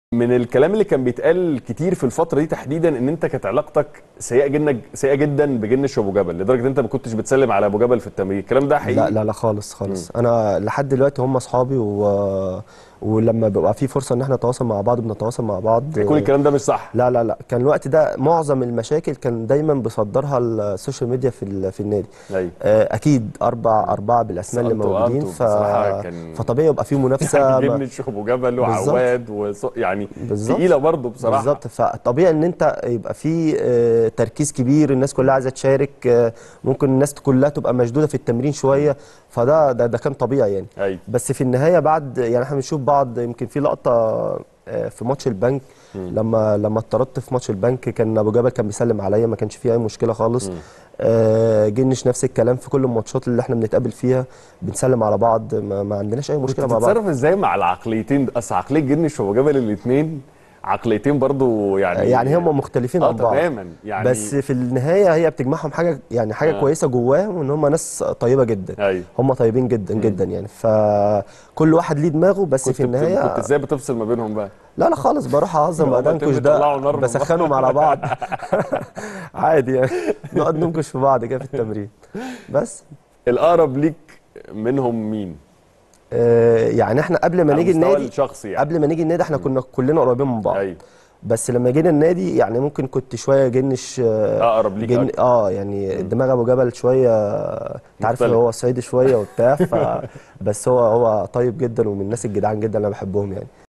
من الكلام اللي كان بيتقال كتير في الفتره دي تحديدا ان انت كانت علاقتك سيئه جدا سيئه جدا بجنش وابو جبل لدرجه ان انت ما كنتش بتسلم على ابو جبل في التمرين الكلام ده حقيقي لا لا لا خالص خالص انا لحد دلوقتي هم اصحابي و... ولما بيبقى في فرصه ان احنا نتواصل مع بعض بنتواصل مع بعض يكون الكلام ده مش صح لا لا لا كان الوقت ده معظم المشاكل كان دايما بيصدرها السوشيال ميديا في ال- في النادي ايوه آه، اكيد اربع اربعه بالاسماء اللي سألت وقلت موجودين ف... وبصراحة كان- فطبيعي يبقى في منافسه يعني ما- جنش وابو جبل بالظبط. وعواد وص... يعني بالظبط. تقيله برضه بصراحه بالظبط فطبيعي ان انت يبقى في آه، تركيز كبير الناس كلها عايزه تشارك آه، ممكن الناس كلها تبقى مشدوده في التمرين شويه فده ده, ده كان طبيعي يعني ايوه بس في النهايه بعد يعني احنا بنشوف بعض يمكن في لقطه آه، في ماتش البنك لما لما اتطردت في ماتش البنك كان ابو جبل كان بيسلم عليا ما كانش فيه اي مشكله خالص آه، جنش نفس الكلام في كل الماتشات اللي احنا بنتقابل فيها بنسلم على بعض ما, ما عندناش اي كنت مشكله مع بعض بتتصرف ازاي مع العقليتين دول؟ اصل عقليه جنش وابو جبل الاثنين عقليتين برضه يعني يعني هم مختلفين اه عن بعض تماما يعني بس في النهايه هي بتجمعهم حاجه يعني حاجه آه. كويسه جواهم ان هم ناس طيبه جدا ايوه هم طيبين جدا جدا يعني فكل واحد ليه دماغه بس كنت في النهايه بت... كنت ازاي بتفصل ما بينهم بقى؟ لا لا خالص بروح اهزر مع هما بنكش الاتنين بيطلعوا نار ده من بسخنهم على بعض عادي يعني نقعد ننكش في بعض كده في التمرين بس الاقرب ليك منهم مين؟ آه يعني احنا قبل ما على نيجي المستوى النادي الشخصي يعني قبل ما نيجي النادي احنا كنا كلنا قريبين من بعض ايوه بس لما جينا النادي يعني ممكن كنت شويه جنش آه، اقرب ليك جن... أكتر. اه يعني دماغ ابو جبل شويه انت عارف مختلف. هو صعيدي شويه وبتاع ف... بس هو هو طيب جدا ومن الناس الجدعان جدا اللي انا بحبهم يعني